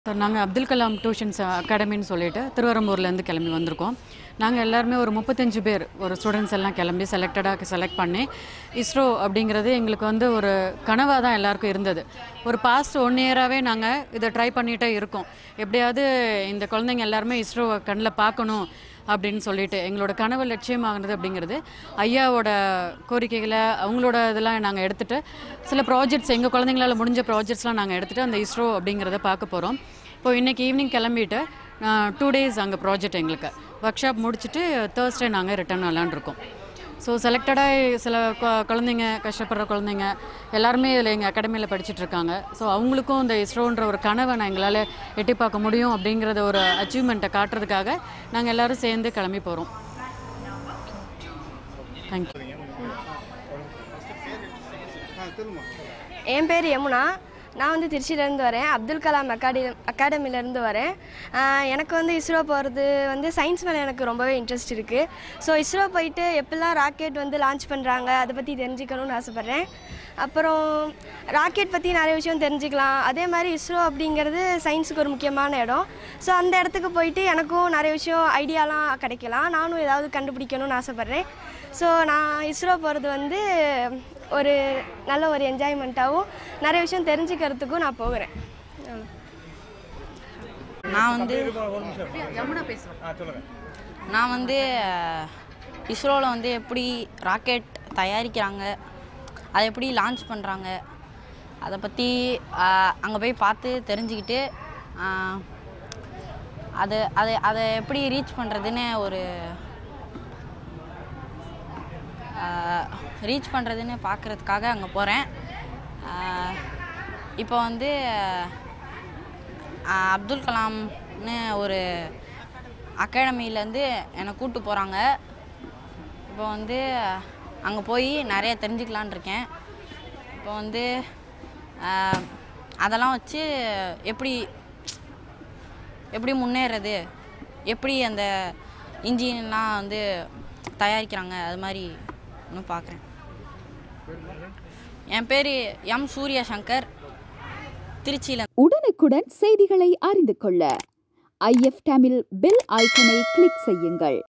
sir நாங்கள் Abdul Kalam tuitions அகாடமின்னு சொல்லிட்டு திருவரம்பூர்லேருந்து கிளம்பி வந்திருக்கோம் நாங்கள் எல்லாருமே ஒரு முப்பத்தஞ்சு பேர் ஒரு ஸ்டூடெண்ட்ஸ் எல்லாம் கிளம்பி செலக்டடாக செலக்ட் பண்ணி இஸ்ரோ அப்படிங்கிறது எங்களுக்கு வந்து ஒரு கனவாக தான் எல்லாருக்கும் இருந்தது ஒரு பாஸ்ட் ஒன் இயராகவே நாங்கள் இதை ட்ரை பண்ணிகிட்டே இருக்கோம் எப்படியாவது இந்த குழந்தைங்க எல்லாருமே இஸ்ரோவை கண்ணில் பார்க்கணும் அப்படின்னு சொல்லிட்டு எங்களோட கனவு லட்சியமாகிறது அப்படிங்கிறது ஐயாவோட கோரிக்கைகளை அவங்களோட இதெல்லாம் நாங்கள் எடுத்துகிட்டு சில ப்ராஜெக்ட்ஸ் எங்கள் குழந்தைங்களால முடிஞ்ச ப்ராஜெக்ட்ஸ்லாம் நாங்கள் எடுத்துகிட்டு அந்த இஸ்ரோ அப்படிங்கிறத பார்க்க போகிறோம் இப்போ இன்றைக்கி ஈவினிங் கிளம்பிட்டு டூ டேஸ் அங்கே ப்ராஜெக்ட் எங்களுக்கு ஒர்க் ஷாப் முடிச்சுட்டு தேர்ஸ்டே நாங்கள் ரிட்டர்ன் வரலான்னு இருக்கோம் ஸோ செலக்டடாக சில கொ- குழந்தைங்க கஷ்டப்படுற குழந்தைங்க எல்லாருமே இதில் எங்கள் அகாடமியில் படிச்சுட்டு இருக்காங்க ஸோ அவங்களுக்கும் இந்த இஸ்ரோன்ற ஒரு கனவை நான் எங்களால் எட்டி பார்க்க முடியும் அப்படிங்கிறத ஒரு அச்சீவ்மெண்ட்டை காட்டுறதுக்காக நாங்கள் எல்லாரும் சேர்ந்து கிளம்பி போகிறோம் தேங்க்யூ என் பேர் யமுனா நான் வந்து திருச்சியிலேருந்து வரேன் அப்துல் கலாம் அகாடமி அகாடமிலேருந்து வரேன் ஆஹ் எனக்கு வந்து இஸ்ரோ போகிறது வந்து சயின்ஸ் மேலே எனக்கு ரொம்பவே இன்ட்ரெஸ்ட் இருக்குது ஸோ இஸ்ரோ போயிட்டு எப்படிலாம் ராக்கெட் வந்து லான்ச் பண்ணுறாங்க அதை பற்றி தெரிஞ்சுக்கணும்னு ஆசைப்பட்றேன் அப்புறம் ராக்கெட் பற்றி நிறைய விஷயம் தெரிஞ்சுக்கலாம் அதே மாதிரி இஸ்ரோ அப்படிங்கிறது சயின்ஸுக்கு ஒரு முக்கியமான இடம் ஸோ அந்த இடத்துக்கு போயிட்டு எனக்கும் நிறைய விஷயம் ஐடியாலாம் கிடைக்கலாம் நானும் ஏதாவது கண்டுபிடிக்கணும்னு ஆசைப்பட்றேன் ஸோ நான் இஸ்ரோ போகிறது வந்து ஒரு நல்ல ஒரு என்ஜாய்மெண்ட்டாகவும் நிறைய விஷயம் தெரிஞ்சுக்கிறதுக்கும் நான் போகிறேன் நான் வந்து நான் வந்து இஸ்ரோவில் வந்து எப்படி ராக்கெட் தயாரிக்கிறாங்க அதை எப்படி லான்ச் பண்ணுறாங்க அதை பற்றி அங்கே போய் பார்த்து தெரிஞ்சுக்கிட்டு ஆஹ், அது அதை அதை எப்படி ரீச் பண்ணுறதுன்னு ஒரு ரீச் பண்ணுறதுன்னு பார்க்குறதுக்காக அங்கே போகிறேன் இப்போ வந்து ஆஹ் அப்துல் கலாம்னு ஒரு அகாடமியிலேருந்து என்னை கூப்பிட்டு போகிறாங்க இப்போ வந்து அங்கே போய் நிறைய தெரிஞ்சுக்கலான் இருக்கேன் இப்போ வந்து ஆஹ் அதெல்லாம் வச்சு எப்படி எப்படி முன்னேறது எப்படி அந்த இன்ஜின்லாம் வந்து தயாரிக்கிறாங்க அது மாதிரி இன்னும் பார்க்குறேன் என் பேர் எம் சூர்யா சங்கர் திருச்சியில் உடனுக்குடன் செய்திகளை அறிந்து கொள்ள ஐஎஃப் தமிழ் பெல் ஐக்கனை கிளிக் செய்யுங்கள்